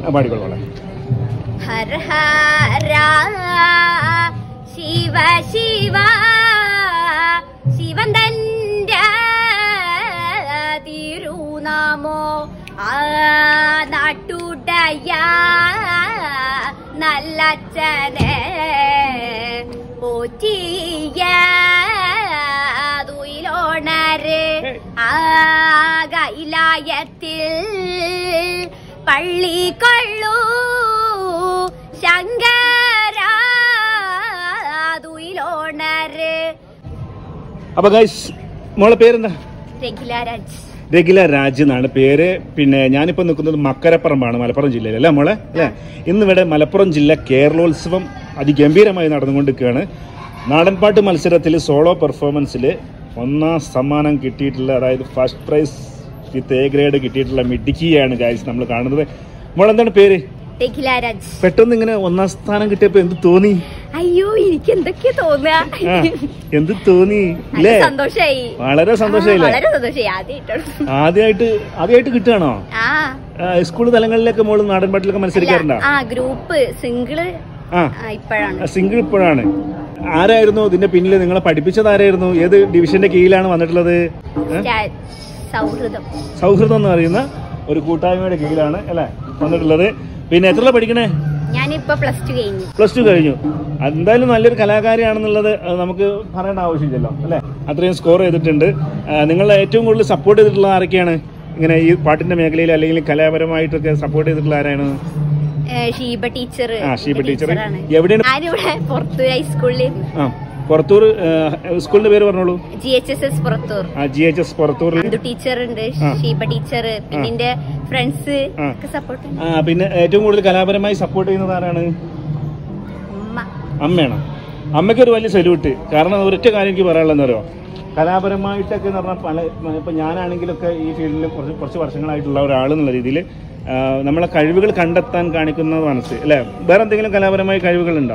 ആ, പാടിക്കോളൂ ഹര ഹര ശിവ ശിവ ശിവൻ തന്റെ തിരുനാമോ ആ നാട്ടുടയ നല്ലച്ഛനെ പോറ്റിയ തുയിലോണര് ആ കൈലായത്തിൽ പള്ളി കൊള്ളൂ ശങ്കര തുയിലോണര് അപ്പൊ ഗൈസ് മോളെ പേരെന്താ രഘുലാരാജ് രഗില രാജ് എന്നാണ് പേര് പിന്നെ ഞാനിപ്പോൾ നിൽക്കുന്നത് മക്കരപ്പുറമാണ് മലപ്പുറം ജില്ലയിൽ അല്ലേ മോളെ അല്ലേ ഇന്നിവിടെ മലപ്പുറം ജില്ല കേരളോത്സവം അതിഗംഭീരമായി നടന്നുകൊണ്ടിരിക്കുകയാണ് നാടൻപാട്ട് മത്സരത്തിൽ സോളോ പെർഫോമൻസിൽ ഒന്നാം സമ്മാനം കിട്ടിയിട്ടുള്ള അതായത് first prize with A grade കിട്ടിയിട്ടുള്ള മിടുക്കിയാണ് ഗൈസ് നമ്മൾ കാണുന്നത് മോളെന്താണ് പേര് രഘുലാരാജ് പെട്ടെന്ന് ഇങ്ങനെ ഒന്നാം സ്ഥാനം കിട്ടിയപ്പോൾ എന്ത് തോന്നി അയ്യോ എനിക്ക് എന്തൊക്കെയാ തോന്നുക ആ എന്ത് തോന്നി നല്ല ഇല്ലേ സന്തോഷായി വളരെ സന്തോഷമായില്ലേ വളരെ സന്തോഷായി ആദ്യമായിട്ടാണ് ആദ്യമായിട്ട് ആദ്യമായിട്ട് കിട്ടുകയാണോ ആ സ്കൂൾ തലങ്ങളിലൊക്കെ മോള് നാടൻപാട്ടിലൊക്കെ മത്സരിക്കാറുണ്ടോ ആ ഗ്രൂപ്പ് സിംഗിള് ആ ഇപ്പോഴാണ് സിംഗിൾ ഇപ്പോഴാണ് ആരായിരുന്നു ഇതിന്റെ പിന്നിൽ നിങ്ങളെ പഠിപ്പിച്ചത് ആരായിരുന്നു ഏത് ഡിവിഷന്റെ കീഴിലാണ് വന്നിട്ടുള്ളത് ഏ? സൗഹൃദം സൗഹൃദം എന്ന് പറയുന്ന ഒരു കൂട്ടായ്മയുടെ കീഴിലാണ് അല്ലെ വന്നിട്ടുള്ളത് പിന്നെ എത്ര പഠിക്കണേ ഞാനിപ്പോ പ്ലസ് ടു കഴിഞ്ഞു പ്ലസ് ടു കഴിഞ്ഞു എന്തായാലും നല്ലൊരു കലാകാരിയാണെന്നുള്ളത് അത് നമുക്ക് പറയേണ്ട ആവശ്യമില്ലല്ലോ അല്ലെ അത്രയും സ്കോർ ചെയ്തിട്ടുണ്ട് ആ, നിങ്ങളെ ഏറ്റവും കൂടുതൽ സപ്പോർട്ട് ചെയ്തിട്ടുള്ള ആരൊക്കെയാണ് ഇങ്ങനെ ഈ പാട്ടിന്റെ മേഖലയിൽ അല്ലെങ്കിൽ കലാപരമായിട്ടൊക്കെ സപ്പോർട്ട് ചെയ്തിട്ടുള്ള ആരാണ് ഏ, ഷീബ ടീച്ചർ ആ ഷീബ ടീച്ചർ എവിടെയാണ് ഞാനിവിടെ പുറത്തൂർ ഹൈസ്കൂളിൽ ആ പുറത്തൂർ സ്കൂളിന്റെ പേര് പറഞ്ഞോളൂ G H S S Purathur ആ ജി എച്ച് എസ് പുറത്തൂരിൽ അന്തു ടീച്ചർ ഉണ്ട് ആ. ഷീബ ടീച്ചർ പിന്നെ എന്റെ ഫ്രണ്ട്സ് ആ. ഒക്കെ സപ്പോർട്ട് ആ പിന്നെ ഏറ്റവും കൂടുതൽ കലാപരമായി സപ്പോർട്ട് ചെയ്യുന്നത് ആരാണ് അമ്മ അമ്മയാണ് അമ്മയ്ക്ക് ഒരു വലിയ സല്യൂട്ട് കാരണം ഒരൊറ്റ കാര്യം എനിക്ക് പറയാനുള്ളതെന്ന് അറിയോ കലാപരമായിട്ടൊക്കെ എന്ന് പറഞ്ഞാൽ പല ഇപ്പം ഞാനാണെങ്കിലൊക്കെ ഈ ഫീൽഡിൽ കുറച്ച് കുറച്ച് വർഷങ്ങളായിട്ടുള്ള ഒരാളെന്നുള്ള രീതിയിൽ നമ്മളെ കഴിവുകൾ കണ്ടെത്താൻ കാണിക്കുന്ന മനസ്സ് അല്ലേ വേറെ എന്തെങ്കിലും കലാപരമായ കഴിവുകളുണ്ടോ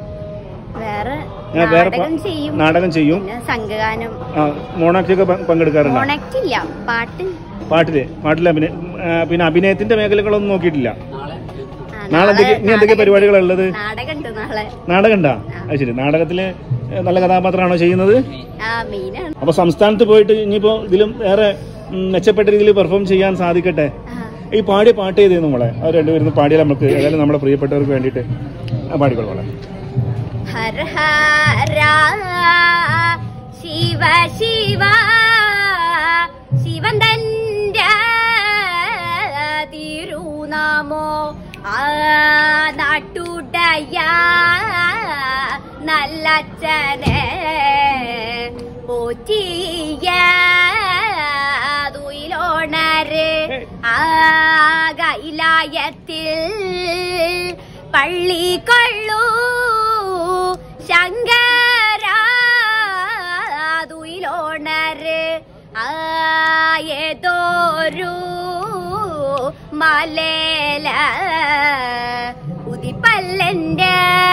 വേറെ ആ, വേറെ പ- നാടകം ചെയ്യും നാടകം ചെയ്യും പിന്നെ സംഘഗാനം ആ, മോണാക്റ്റൊക്കെ പ- പങ്കെടുക്കാറുണ്ടോ കോണക്ട് ഇല്ല പാട്ട് പാട്ടില് പാട്ടിലെ അഭിനയ ആ, പിന്നെ അഭിനയത്തിന്റെ മേഖലകളൊന്നും നോക്കിയിട്ടില്ല ആ, നാളെ എന്തൊക്കെ ഇനി എന്തൊക്കെ പരിപാടികളുള്ളത് നാടകം ഉണ്ട് നാളെ നാടകം ഉണ്ടാ അത് ശരി നാടകത്തില് നല്ല കഥാപാത്രമാണോ ചെയ്യുന്നത് ആ മെയിനാണ് അപ്പൊ സംസ്ഥാനത്ത് പോയിട്ട് ഇനിയിപ്പോ ഇതിലും വേറെ ഉം, മെച്ചപ്പെട്ട രീതിയിൽ പെർഫോം ചെയ്യാൻ സാധിക്കട്ടെ ഈ പാടിയ പാട്ട് ചെയ്തേന്നു മോളെ അവർ രണ്ടുപേരും പാടിയാൽ നമുക്ക് ഏതായാലും നമ്മുടെ പ്രിയപ്പെട്ടവർക്ക് വേണ്ടിയിട്ട് ആ, പാടിക്കോളൂ മോളെ ഹര ഹര ശിവ ശിവ ശിവൻ തന്റെ തിരുനാമോ ആ നാട്ടുടയ നല്ലച്ഛനെ പോറ്റിയ തുയിലോണര് ആ കൈലായത്തിൽ പള്ളി കൊള്ളൂ ശങ്കര തുയിലോണര് ആ ഏതോരു മലേല ഉദിപ്പല്ലന്റെ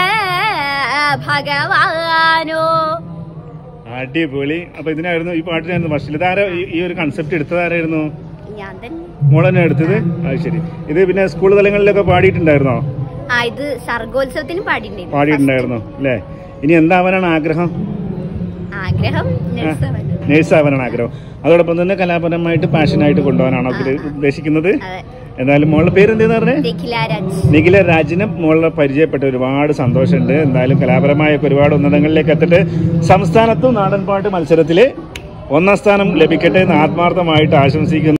ഭഗവാനോ അടിപൊളി അപ്പൊ ഇതിനായിരുന്നു ഈ പാട്ടിനായിരുന്നു ഫസ്റ്റിൽ ഇതാരോ ഈ- ഈ ഒരു കൺസെപ്റ്റ് എടുത്തത് ആരായിരുന്നു ഞാൻ തന്നെ മോൾ തന്നെ എടുത്തത് അത് ശരി ഇത് പിന്നെ സ്കൂൾ തലങ്ങളിലൊക്കെ പാടിയിട്ടുണ്ടായിരുന്നോ ആ ഇത് സർഗോത്സവത്തിന് പാടിണ്ടായിരുന്നു പാടിയിട്ടുണ്ടായിരുന്നു അല്ലേ ഇനി എന്താവാനാണ് ആഗ്രഹം ആഗ്രഹം nurse ആവാൻ. നേഴ്സ് ആവാനാണ് ആഗ്രഹം അതോടൊപ്പം തന്നെ കലാപരമായിട്ട് പാഷനായിട്ട് കൊണ്ടുപോകാനാണോ ഇതിൽ ഉദ്ദേശിക്കുന്നത് അതെ എന്തായാലും മോളുടെ പേര് എന്തെന്ന് പറഞ്ഞേ രഖില രാജ് നിഖില രാജിനെ മോളെ പരിചയപ്പെട്ട ഒരുപാട് സന്തോഷമുണ്ട് എന്തായാലും കലാപരമായൊക്കെ ഒരുപാട് ഉന്നതങ്ങളിലേക്ക് എത്തട്ടെ സംസ്ഥാനത്തും നാടൻപാട്ട് മത്സരത്തിൽ ഒന്നാം സ്ഥാനം ലഭിക്കട്ടെ എന്ന് ആത്മാർത്ഥമായിട്ട് ആശംസിക്കുന്നു